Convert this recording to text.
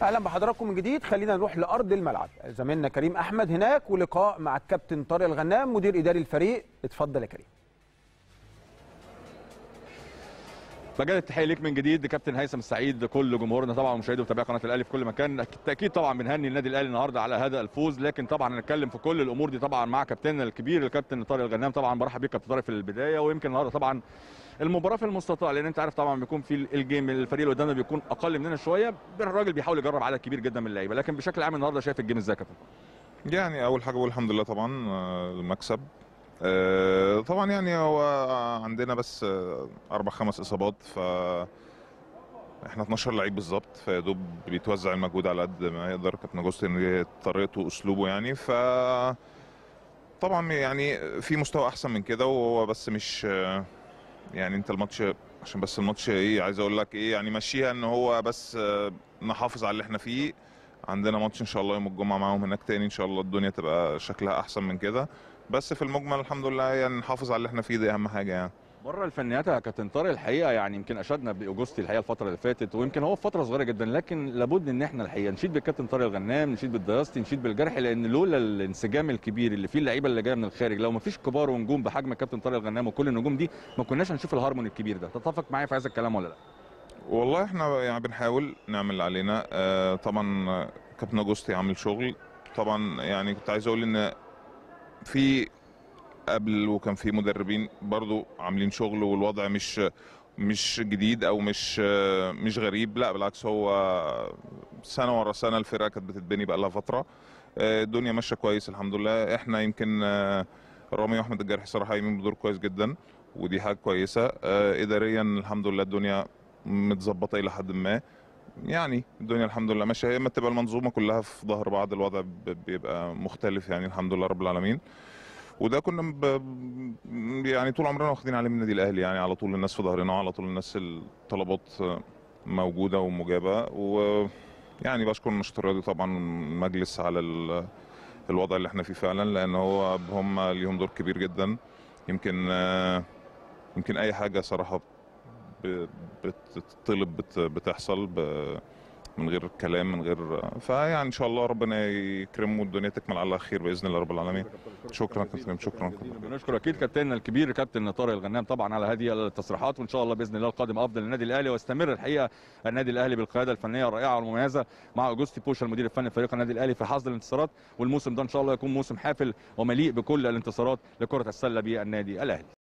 اهلا بحضراتكم من جديد خلينا نروح لارض الملعب زميلنا كريم احمد هناك ولقاء مع الكابتن طارق الغنام مدير اداري الفريق اتفضل يا كريم مجال التحيه ليك من جديد كابتن هيثم السعيد كل جمهورنا طبعا ومشاهدي ومتابعي قناه الاهلي في كل مكان بالتاكيد طبعا بنهني النادي الاهلي النهارده على هذا الفوز لكن طبعا هنتكلم في كل الامور دي طبعا مع كابتننا الكبير الكابتن طارق الغنام طبعا برحب بيك كابتن طارق في البدايه ويمكن النهارده طبعا المباراه في المستطاع لان انت عارف طبعا بيكون في الجيم الفريق اللي قدامنا بيكون اقل مننا شويه الراجل بيحاول يجرب عدد كبير جدا من اللعيبه لكن بشكل عام النهارده شايف الجيم ازاي يا كابتن يعني اول حاجه بقول الحمد لله طبعا آه، المكسب آه، طبعا يعني هو عندنا بس آه، اربع خمس اصابات ف احنا 12 لعيب بالظبط فيا دوب بيتوزع المجهود على قد ما يقدر كابتن اجوستين دي طريقته واسلوبه يعني ف طبعا يعني في مستوى احسن من كده وهو بس مش آه، يعني انت الماتش عشان بس الماتش ايه عايز اقول لك ايه يعني مشيها ان هو بس آه، نحافظ على اللي احنا فيه عندنا ماتش ان شاء الله يوم الجمعه معاهم هناك تاني ان شاء الله الدنيا تبقى شكلها احسن من كده بس في المجمل الحمد لله يعني نحافظ على اللي احنا فيه دي اهم حاجه يعني بره الفنيات يا كابتن طارق الحقيقه يعني يمكن اشدنا باوجستي الحقيقه الفتره اللي فاتت ويمكن هو في فتره صغيره جدا لكن لابد ان احنا الحقيقه نشيد بالكابتن طارق الغنام نشيد بالدياستي نشيد بالجرح لان لولا الانسجام الكبير اللي فيه اللعيبه اللي جايه من الخارج لو ما فيش كبار ونجوم بحجم الكابتن طارق الغنام وكل النجوم دي ما كناش هنشوف الهارمون الكبير ده تتفق معايا في هذا الكلام ولا لا والله احنا يعني بنحاول نعمل اللي علينا آه طبعا آه، كابتن اجوستي عامل شغل طبعا يعني كنت عايز اقول ان في قبل وكان في مدربين برضو عاملين شغل والوضع مش مش جديد او مش آه، مش غريب لا بالعكس هو سنه ورا سنه الفرقه كانت بتتبني بقى لها فتره آه، الدنيا ماشيه كويس الحمد لله احنا يمكن آه، رامي واحمد الجرحي صراحه قايمين بدور كويس جدا ودي حاجه كويسه آه، اداريا الحمد لله الدنيا متظبطه الى حد ما يعني الدنيا الحمد لله ماشيه هي اما تبقى المنظومه كلها في ظهر بعض الوضع ب- بيبقى مختلف يعني الحمد لله رب العالمين وده كنا ب... يعني طول عمرنا واخدين عليه من النادي الاهلي يعني على طول الناس في ظهرنا على طول الناس الطلبات موجوده ومجابه ويعني بشكر النشاط الرياضي طبعا المجلس على ال... الوضع اللي احنا فيه فعلا لان هو هم ليهم دور كبير جدا يمكن آه، يمكن اي حاجه صراحه ب- بتطلب بت- بتحصل ب- من غير كلام من غير فيعني ان شاء الله ربنا يكرمه والدنيا تكمل على خير باذن الله رب العالمين شكرا كابتن شكرا بنشكر اكيد كابتننا الكبير كابتن طارق الغنام طبعا على هذه التصريحات وان شاء الله باذن الله القادم افضل للنادي الاهلي ويستمر الحقيقه النادي الاهلي بالقياده الفنيه الرائعه والمميزه مع اوجوستي بوشا المدير الفني لفريق النادي الاهلي في حصد الانتصارات والموسم ده ان شاء الله يكون موسم حافل ومليء بكل الانتصارات لكره السله بالنادي الاهلي